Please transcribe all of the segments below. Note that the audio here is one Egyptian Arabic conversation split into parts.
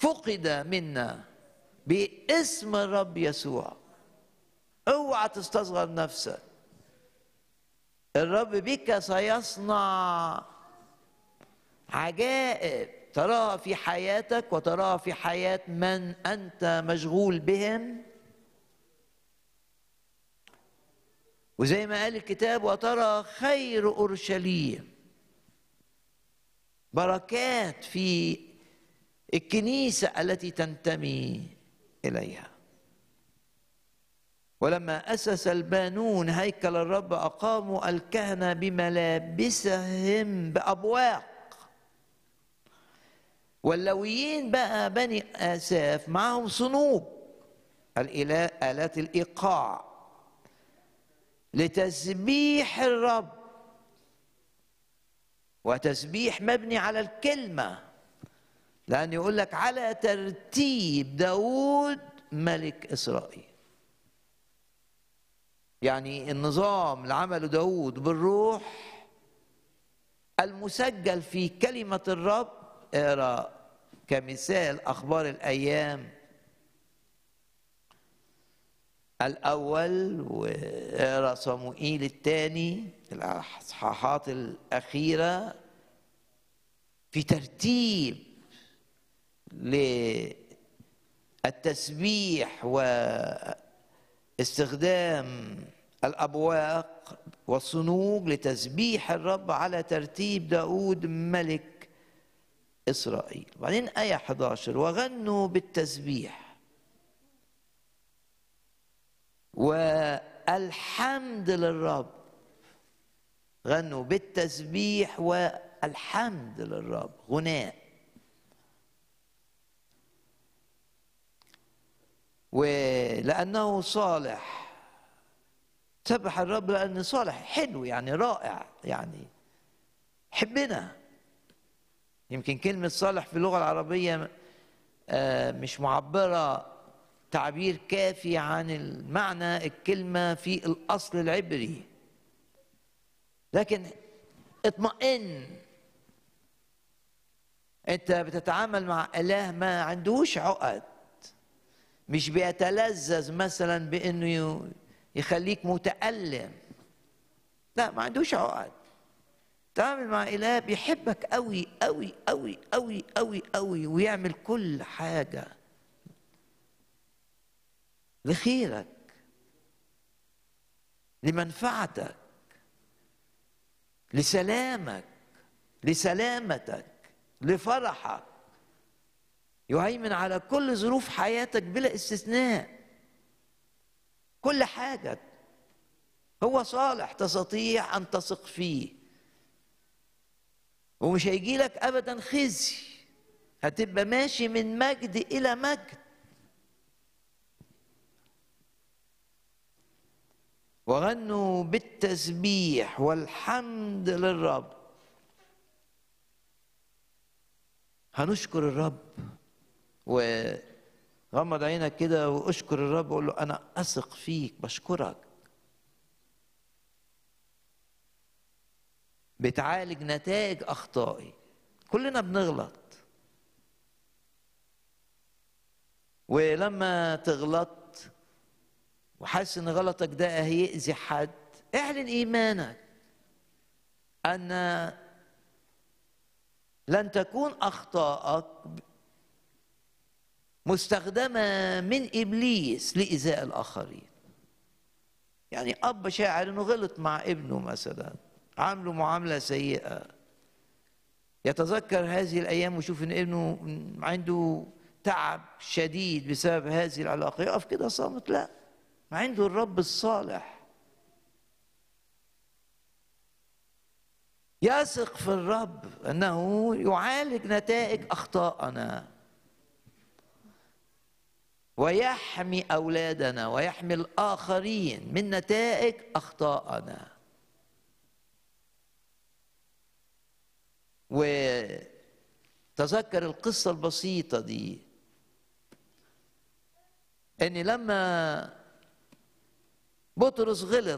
فقد منا باسم الرب يسوع اوعى تستصغر نفسك الرب بك سيصنع عجائب تراها في حياتك وتراها في حياة من أنت مشغول بهم وزي ما قال الكتاب وترى خير أورشليم بركات في الكنيسة التي تنتمي إليها ولما أسس البانون هيكل الرب أقاموا الكهنة بملابسهم بأبواق واللويين بقى بني آساف معهم صنوب الإله آلات الإيقاع لتسبيح الرب وتسبيح مبني على الكلمة لأن يقول لك على ترتيب داود ملك إسرائيل يعني النظام اللي عمله داود بالروح المسجل في كلمة الرب اقرا كمثال أخبار الأيام الأول واقرا صموئيل الثاني الأصحاحات الأخيرة في ترتيب للتسبيح واستخدام الأبواق والصنوج لتسبيح الرب على ترتيب داود ملك إسرائيل بعدين آية 11 وغنوا بالتسبيح والحمد للرب غنوا بالتسبيح والحمد للرب غناء ولأنه صالح سبح الرب لأنه صالح حلو يعني رائع يعني حبنا يمكن كلمة صالح في اللغة العربية مش معبرة تعبير كافي عن المعنى الكلمة في الأصل العبري لكن اطمئن انت بتتعامل مع اله ما عندوش عقد مش بيتلذذ مثلا بانه يخليك متألم لا ما عندوش عقد تعامل مع اله بيحبك قوي قوي قوي قوي قوي قوي ويعمل كل حاجه لخيرك لمنفعتك لسلامك لسلامتك لفرحك يهيمن على كل ظروف حياتك بلا استثناء كل حاجة هو صالح تستطيع أن تثق فيه ومش هيجي لك أبدا خزي هتبقى ماشي من مجد إلى مجد وغنوا بالتسبيح والحمد للرب هنشكر الرب وغمض عينك كده واشكر الرب وقول له انا اثق فيك بشكرك بتعالج نتائج اخطائي كلنا بنغلط ولما تغلط وحاسس ان غلطك ده هيأذي حد اعلن ايمانك ان لن تكون اخطائك مستخدمه من ابليس لايذاء الاخرين يعني اب شاعر انه غلط مع ابنه مثلا عامله معامله سيئه يتذكر هذه الايام ويشوف ان ابنه عنده تعب شديد بسبب هذه العلاقه يقف كده صامت لا عنده الرب الصالح يثق في الرب انه يعالج نتائج اخطائنا ويحمي اولادنا ويحمي الاخرين من نتائج اخطائنا وتذكر القصه البسيطه دي ان لما بطرس غلط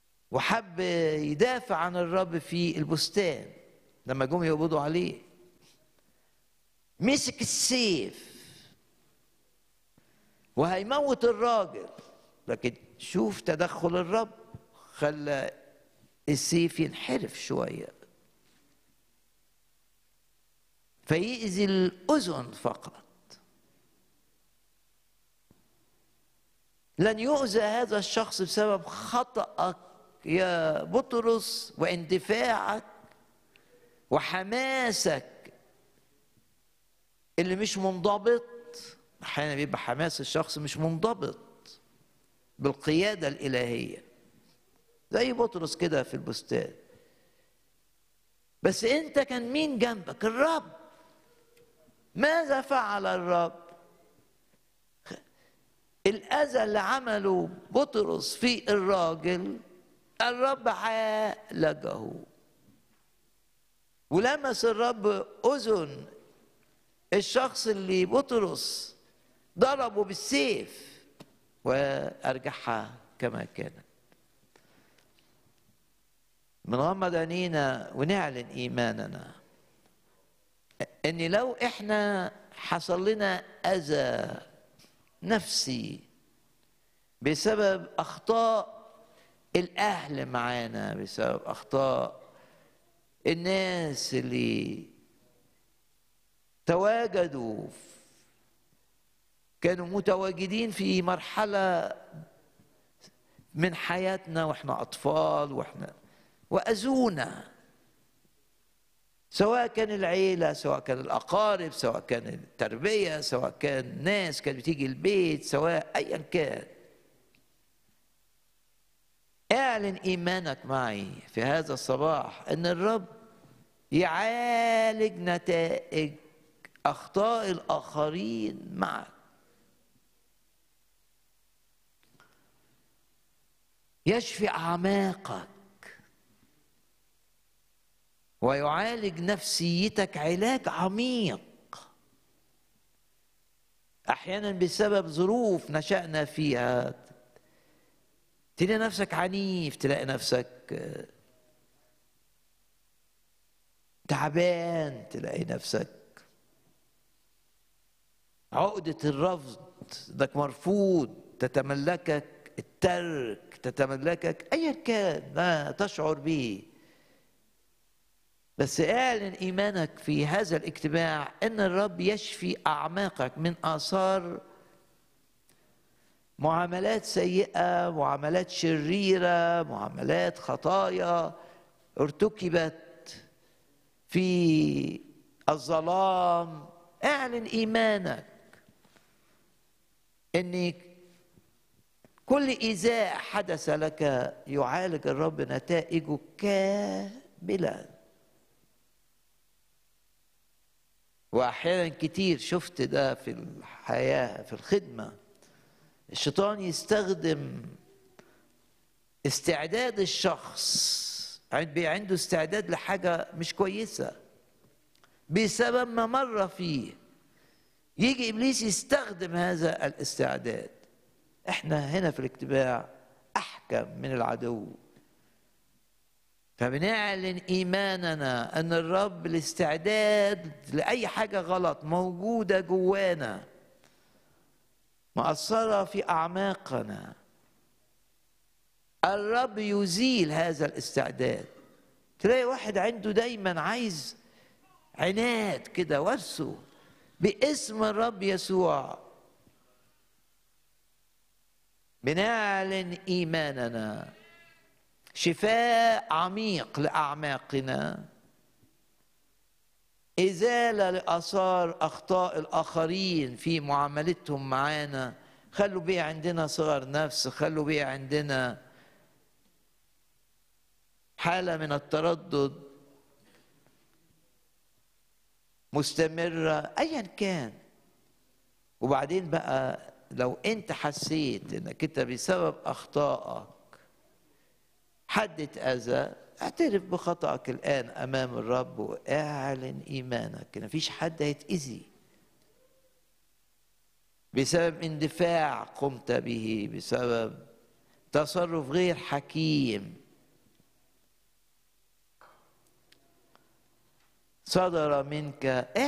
وحب يدافع عن الرب في البستان لما جم يقبضوا عليه مسك السيف وهيموت الراجل لكن شوف تدخل الرب خلى السيف ينحرف شويه فيأذي الأذن فقط لن يؤذى هذا الشخص بسبب خطأك يا بطرس واندفاعك وحماسك اللي مش منضبط احيانا بيبقى حماس الشخص مش منضبط بالقياده الالهيه زي بطرس كده في البستان بس انت كان مين جنبك الرب ماذا فعل الرب الاذى اللي عمله بطرس في الراجل الرب عالجه ولمس الرب اذن الشخص اللي بطرس ضربه بالسيف وارجعها كما كانت بنغمض عينينا ونعلن ايماننا ان لو احنا حصل لنا اذى نفسي بسبب اخطاء الاهل معانا بسبب اخطاء الناس اللي تواجدوا كانوا متواجدين في مرحله من حياتنا واحنا اطفال واحنا واذونا سواء كان العيلة سواء كان الأقارب سواء كان التربية سواء كان ناس كانت بتيجي البيت سواء أيا كان اعلن إيمانك معي في هذا الصباح أن الرب يعالج نتائج أخطاء الآخرين معك يشفي أعماقك ويعالج نفسيتك علاج عميق احيانا بسبب ظروف نشانا فيها تلاقي نفسك عنيف تلاقي نفسك تعبان تلاقي نفسك عقدة الرفض انك مرفوض تتملكك الترك تتملكك ايا كان ما تشعر به بس اعلن ايمانك في هذا الاجتماع ان الرب يشفي اعماقك من اثار معاملات سيئه معاملات شريره معاملات خطايا ارتكبت في الظلام اعلن ايمانك ان كل ايذاء حدث لك يعالج الرب نتائجه كاملا واحيانا كتير شفت ده في الحياه في الخدمه الشيطان يستخدم استعداد الشخص عنده استعداد لحاجه مش كويسه بسبب ما مر فيه يجي ابليس يستخدم هذا الاستعداد احنا هنا في الاجتماع احكم من العدو فبنعلن ايماننا ان الرب الاستعداد لاي حاجه غلط موجوده جوانا مأثره في اعماقنا الرب يزيل هذا الاستعداد تلاقي واحد عنده دايما عايز عناد كده ورثه باسم الرب يسوع بنعلن ايماننا شفاء عميق لاعماقنا ازاله لاثار اخطاء الاخرين في معاملتهم معانا خلوا بيه عندنا صغر نفس خلوا بيه عندنا حاله من التردد مستمره ايا كان وبعدين بقى لو انت حسيت انك انت بسبب اخطائك حد اتأذى اعترف بخطأك الآن أمام الرب واعلن إيمانك مفيش حد هيتأذي بسبب اندفاع قمت به بسبب تصرف غير حكيم صدر منك